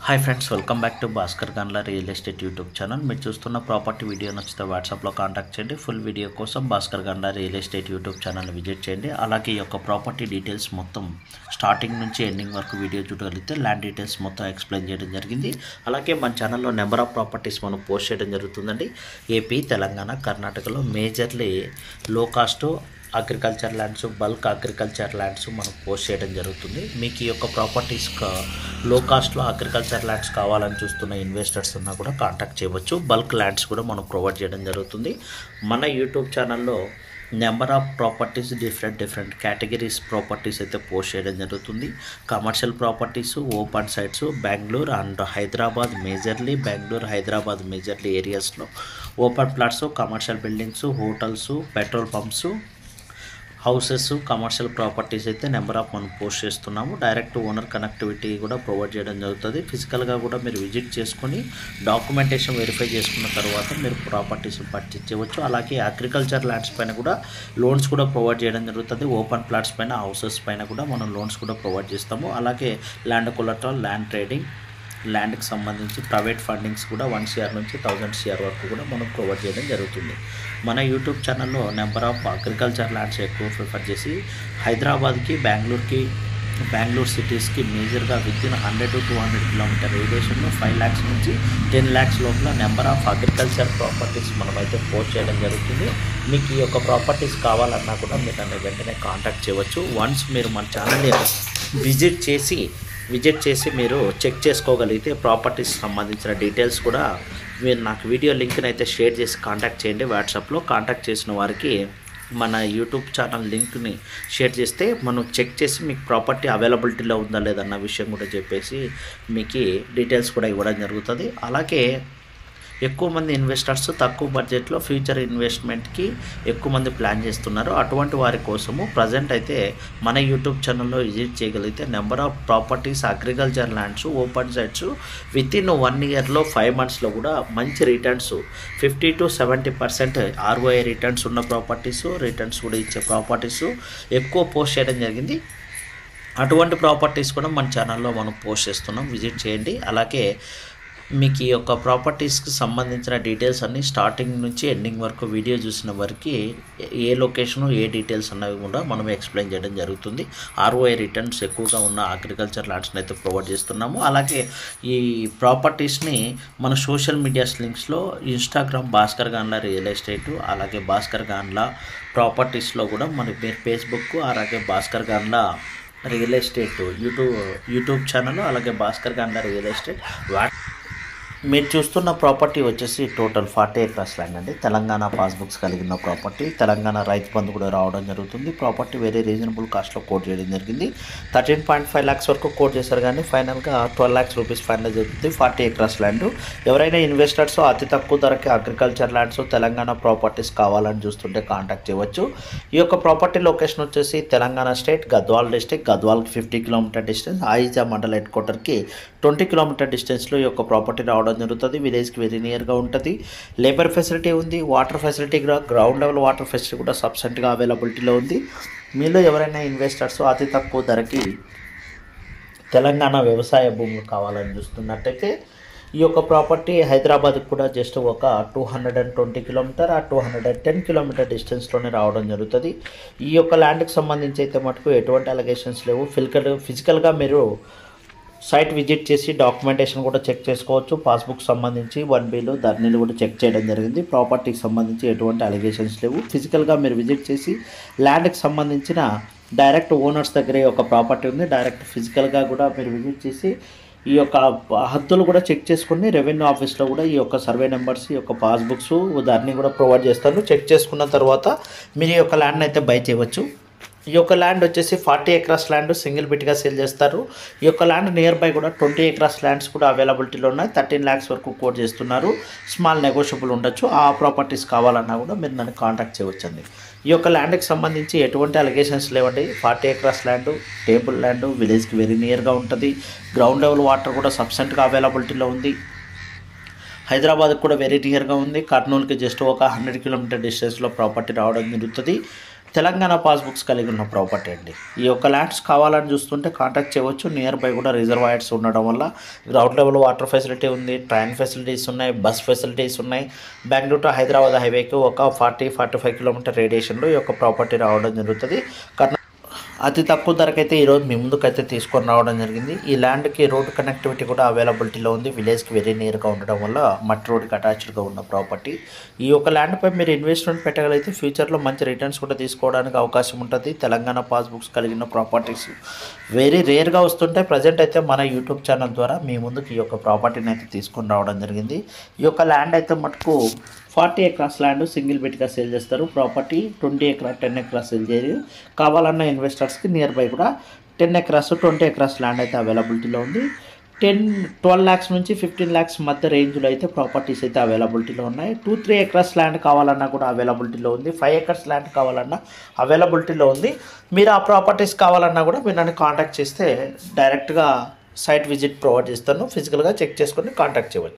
hi friends welcome back to Bhaskar Ganla real estate YouTube channel మీరు చూస్తున్న property video నచ్చితే వాట్సాప్లో కాంటాక్ట్ చేయండి ఫుల్ వీడియో కోసం Bhaskar Ganla real estate YouTube channel visit చేయండి అలాగే ఈ యొక్క ప్రాపర్టీ డీటెయిల్స్ మొత్తం స్టార్టింగ్ నుంచి ఎండింగ్ వరకు వీడియో చూడగలిగితే ల్యాండ్ డీటెయిల్స్ మొత్తం ఎక్స్ప్లెయిన్ చేయడం జరిగింది అలాగే మన ఛానల్లో నెంబర్ ఆఫ్ ప్రాపర్టీస్ మనం పోస్ట్ చేయడం జరుగుతుందండి ఏపీ తెలంగాణ కర్ణాటకలో majorly low cost agriculture lands bulk agriculture lands మనం పోస్ట్ చేయడం జరుగుతుంది మీకు ఈ యొక్క ప్రాపర్టీస్ లో కాస్ట్లో అగ్రికల్చర్ ల్యాండ్స్ కావాలని చూస్తున్న ఇన్వెస్టర్స్ ఉన్నా కూడా కాంటాక్ట్ చేయవచ్చు బల్క్ ల్యాండ్స్ కూడా మనం ప్రొవైడ్ చేయడం జరుగుతుంది మన యూట్యూబ్ ఛానల్లో number of properties different different categories properties అయితే పోస్ట్ చేయడం జరుగుతుంది commercial properties open sites Bengaluru and Hyderabad majorly Bengaluru Hyderabad majorly ఏరియాస్లో open plots commercial buildings hotels petrol pumps houses commercial properties అయితే నెంబర్ ఆఫ్ మనం పోస్ట్ చేస్తున్నాము డైరెక్ట్ ఓనర్ కనెక్టివిటీ కూడా provide చేయడం జరుగుతుంది ఫిజికల్గా కూడా మీరు విజిట్ చేసుకొని డాక్యుమెంటేషన్ వెరిఫై చేసుకున్న తర్వాత మీరు ప్రాపర్టీస్ పర్చేస్ చేయవచ్చు అలాగే అగ్రికల్చర్ ల్యాండ్స్ పైన కూడా లోన్స్ కూడా ప్రొవైడ్ చేయడం జరుగుతుంది ఓపెన్ ప్లాట్స్ పైన హౌసెస్ పైన కూడా మనం లోన్స్ కూడా ప్రొవైడ్ చేస్తాము అలాగే ల్యాండ్ కొలట్రాల్ ల్యాండ్ ట్రేడింగ్ ల్యాండ్కి సంబంధించి ప్రైవేట్ ఫండింగ్స్ కూడా వన్ సిఆర్ నుంచి థౌజండ్ సిఆర్ వరకు కూడా మనం ప్రొవైడ్ చేయడం జరుగుతుంది మన యూట్యూబ్ ఛానల్లో నెంబర్ ఆఫ్ అగ్రికల్చర్ ల్యాండ్స్ ఎక్కువ ప్రిఫర్ చేసి హైదరాబాద్కి బెంగళూరుకి బెంగళూరు సిటీస్కి మేజర్గా within hundred to two hundred kilometer రేడియేషన్లో ఫైవ్ ల్యాక్స్ నుంచి టెన్ ల్యాక్స్ లోపల నెంబర్ ఆఫ్ అగ్రికల్చర్ ప్రాపర్టీస్ మనమైతే పోస్ట్ చేయడం జరుగుతుంది మీకు ఈ యొక్క ప్రాపర్టీస్ కావాలన్నా కూడా మీరు నన్ను వెంటనే కాంటాక్ట్ చేయవచ్చు వన్స్ మీరు మన ఛానల్ని విజిట్ చేసి విజిట్ చేసి మీరు చెక్ చేసుకోగలిగితే ప్రాపర్టీస్ సంబంధించిన డీటెయిల్స్ కూడా మీరు నాకు వీడియో లింక్ని అయితే షేర్ చేసి కాంటాక్ట్ చేయండి వాట్సాప్లో కాంటాక్ట్ చేసిన వారికి మన యూట్యూబ్ ఛానల్ లింక్ని షేర్ చేస్తే మనం చెక్ చేసి మీకు ప్రాపర్టీ అవైలబిలిటీలో ఉందా లేదన్న విషయం కూడా చెప్పేసి మీకు డీటెయిల్స్ కూడా ఇవ్వడం జరుగుతుంది అలాగే ఎక్కువ మంది ఇన్వెస్టర్స్ తక్కువ బడ్జెట్లో ఫ్యూచర్ ఇన్వెస్ట్మెంట్కి ఎక్కువ మంది ప్లాన్ చేస్తున్నారు అటువంటి వారి కోసము ప్రజెంట్ అయితే మన యూట్యూబ్ ఛానల్లో విజిట్ చేయగలిగితే number of properties agriculture lands open sites within one ఇయర్లో ఫైవ్ మంత్స్లో కూడా మంచి returns fifty to seventy percent ROI returns ఉన్న ప్రాపర్టీస్ రిటర్న్స్ కూడా ఇచ్చే ప్రాపర్టీస్ ఎక్కువ పోస్ట్ చేయడం జరిగింది అటువంటి ప్రాపర్టీస్ కూడా మన ఛానల్లో మనం పోస్ట్ చేస్తున్నాం విజిట్ చేయండి అలాగే మీకు ఈ యొక్క ప్రాపర్టీస్కి సంబంధించిన డీటెయిల్స్ అన్నీ స్టార్టింగ్ నుంచి ఎండింగ్ వరకు వీడియో చూసిన వరకు ఏ లొకేషను ఏ డీటెయిల్స్ అన్నవి కూడా మనం ఎక్స్ప్లెయిన్ చేయడం జరుగుతుంది ఆర్ఓఐ రిటర్న్స్ ఎక్కువగా ఉన్న అగ్రికల్చర్ ల్యాండ్స్ని అయితే ప్రొవైడ్ చేస్తున్నాము అలాగే ఈ ప్రాపర్టీస్ని మన సోషల్ మీడియాస్ లింక్స్లో Instagram Bhaskar Ganla real estate అలాగే భాస్కర్ గాన్ల ప్రాపర్టీస్లో కూడా మనకి మీరు ఫేస్బుక్ అలాగే Bhaskar Ganla real estate YouTube YouTube channel అలాగే Bhaskar Ganla real estate what మీరు చూస్తున్న ప్రాపర్టీ వచ్చేసి టోటల్ ఫార్టీ ఎకర్స్ ల్యాండ్ అండి తెలంగాణ పాస్బుక్స్ కలిగిన ప్రాపర్టీ తెలంగాణ రైతు బంధు కూడా రావడం జరుగుతుంది ప్రాపర్టీ వెరీ రీజనబుల్ కాస్ట్లో కోట్ చేయడం జరిగింది థర్టీన్ పాయింట్ ఫైవ్ ల్యాక్స్ వరకు కోట్ చేశారు కానీ ఫైనల్గా ట్వెల్వ్ ల్యాక్స్ రూపీస్ ఫైనల్ జరుగుతుంది ఫార్టీ ఎకర్స్ ల్యాండ్ ఎవరైనా ఇన్వెస్టర్స్ అతి తక్కువ ధరకి అగ్రికల్చర్ ల్యాండ్స్ తెలంగాణ ప్రాపర్టీస్ కావాలని చూస్తుంటే కాంటాక్ట్ చేయవచ్చు ఈ యొక్క ప్రాపర్టీ లొకేషన్ వచ్చేసి తెలంగాణ స్టేట్ గద్వాల్ డిస్టిక్ గద్వాల్కి fifty kilometer distance Aija mandal head క్వార్టర్కి ట్వంటీ కిలోమీటర్ డిస్టెన్స్లో ఈ యొక్క ప్రాపర్టీ రావడం జరుగుతుంది విలేజ్కి వెరీ నియర్గా ఉంటుంది లేబర్ ఫెసిలిటీ ఉంది వాటర్ ఫెసిలిటీ కూడా గ్రౌండ్ లెవెల్ వాటర్ ఫెసిలిటీ కూడా సబ్సెంట్గా అవైలబిలిటీలో ఉంది మీలో ఎవరైనా ఇన్వెస్టర్స్ అతి తక్కువ ధరకి తెలంగాణ వ్యవసాయ భూములు కావాలని చూస్తున్నట్టయితే ఈ యొక్క ప్రాపర్టీ హైదరాబాద్కి కూడా జస్ట్ ఒక two hundred and twenty kilometer ఆ two hundred and ten kilometer డిస్టెన్స్లోనే రావడం జరుగుతుంది ఈ యొక్క ల్యాండ్కి సంబంధించి అయితే మటుకు ఎటువంటి అలిగేషన్స్ లేవు ఫిజికల్ ఫిజికల్గా మీరు సైట్ విజిట్ చేసి డాక్యుమెంటేషన్ కూడా చెక్ చేసుకోవచ్చు పాస్బుక్ సంబంధించి వన్ బిల్ ధర్నీలు కూడా చెక్ చేయడం జరిగింది ప్రాపర్టీకి సంబంధించి ఎటువంటి అలిగేషన్స్ లేవు ఫిజికల్గా మీరు విజిట్ చేసి ల్యాండ్కి సంబంధించిన డైరెక్ట్ ఓనర్స్ దగ్గరే ఒక ప్రాపర్టీ ఉంది డైరెక్ట్ ఫిజికల్గా కూడా మీరు విజిట్ చేసి ఈ యొక్క హద్దులు కూడా చెక్ చేసుకుని రెవెన్యూ ఆఫీస్లో కూడా ఈ యొక్క సర్వే నెంబర్స్ ఈ యొక్క పాస్బుక్స్ దాన్ని కూడా ప్రొవైడ్ చేస్తారు చెక్ చేసుకున్న తర్వాత మీరు ఈ యొక్క ల్యాండ్ని అయితే బై చేయవచ్చు ఈ యొక్క ల్యాండ్ వచ్చేసి ఫార్టీ ఎకరాస్ ల్యాండ్ సింగిల్ బిట్గా సేల్ చేస్తారు ఈ యొక్క ల్యాండ్ నియర్ బై కూడా ట్వంటీ ఎకరాస్ ల్యాండ్స్ కూడా అవైలబిలిటీలో ఉన్నాయి థర్టీన్ ల్యాక్స్ వరకు కోట్ చేస్తున్నారు స్మాల్ నెగోషియబుల్ ఉండొచ్చు ఆ ప్రాపర్టీస్ కావాలన్నా కూడా మీరు నన్ను కాంటాక్ట్ చేయవచ్చండి ఈ యొక్క ల్యాండ్కి సంబంధించి ఎటువంటి అలిగేషన్స్ లేవండి forty acres land table land విలేజ్కి వెరీ నియర్గా ఉంటుంది గ్రౌండ్ లెవెల్ వాటర్ కూడా సబ్సెంట్గా అవైలబిలిటీలో ఉంది హైదరాబాద్కి కూడా వెరీ నియర్గా ఉంది కర్నూలుకి జస్ట్ ఒక హండ్రెడ్ కిలోమీటర్ డిస్టెన్స్లో ప్రాపర్టీ రావడం జరుగుతుంది తెలంగాణ పాస్బుక్స్ కలిగి ఉన్న ప్రాపర్టీ అండి ఈ యొక్క ల్యాండ్స్ కావాలని చూస్తుంటే కాంటాక్ట్ చేయవచ్చు నియర్ బై కూడా రిజర్వాయర్స్ ఉండడం వల్ల గ్రౌండ్ లెవెల్ వాటర్ ఫెసిలిటీ ఉంది ట్రైన్ ఫెసిలిటీస్ ఉన్నాయి బస్ ఫెసిలిటీస్ ఉన్నాయి బెంగళూరు టు హైదరాబాద్ హైవేకి ఒక ఫార్టీ ఫార్టీ ఫైవ్ కిలోమీటర్ రేడియేషన్లో ఈ యొక్క ప్రాపర్టీ రావడం జరుగుతుంది కర్ణా అతి తక్కువ ధరకైతే ఈరోజు మీ ముందుకైతే తీసుకొని రావడం జరిగింది ఈ ల్యాండ్కి రోడ్ కనెక్టివిటీ కూడా అవైలబిలిటీలో ఉంది విలేజ్కి వెరీ నియర్గా ఉండడం వల్ల మట్టి రోడ్కి అటాచ్డ్గా ఉన్న ప్రాపర్టీ ఈ యొక్క ల్యాండ్పై మీరు ఇన్వెస్ట్మెంట్ పెట్టగలిగితే ఫ్యూచర్లో మంచి రిటర్న్స్ కూడా తీసుకోవడానికి అవకాశం ఉంటుంది తెలంగాణ పాస్బుక్స్ కలిగిన ప్రాపర్టీస్ వెరీ రేర్గా వస్తుంటే ప్రజెంట్ అయితే మన యూట్యూబ్ ఛానల్ ద్వారా మీ ముందుకు ఈ యొక్క ప్రాపర్టీని అయితే తీసుకొని రావడం జరిగింది ఈ యొక్క ల్యాండ్ అయితే మటుకు ఫార్టీ ఎకరాస్ ల్యాండ్ సింగిల్ బిట్గా సేల్ చేస్తారు ప్రాపర్టీ ట్వంటీ ఎకరా టెన్ ఎకరాస్ సేల్ చేయరు కావాలన్న ఇన్వెస్టర్స్కి నియర్ బై కూడా ten acres twenty acres land అయితే అవైలబిలిటీలో ఉంది టెన్ ట్వెల్వ్ ల్యాక్స్ నుంచి ఫిఫ్టీన్ ల్యాక్స్ మధ్య రేంజ్లో అయితే ప్రాపర్టీస్ అయితే అవైలబిలిటీలో ఉన్నాయి టూ త్రీ ఎకరాస్ ల్యాండ్ కావాలన్నా కూడా అవైలబిలిటీలో ఉంది ఫైవ్ ఎకర్స్ ల్యాండ్ కావాలన్నా అవైలబిలిటీలో ఉంది మీరు ఆ ప్రాపర్టీస్ కావాలన్నా కూడా మీరు నన్ను కాంటాక్ట్ చేస్తే డైరెక్ట్గా సైట్ విజిట్ ప్రొవైడ్ చేస్తాను ఫిజికల్గా చెక్ చేసుకొని కాంటాక్ట్ చేయవచ్చు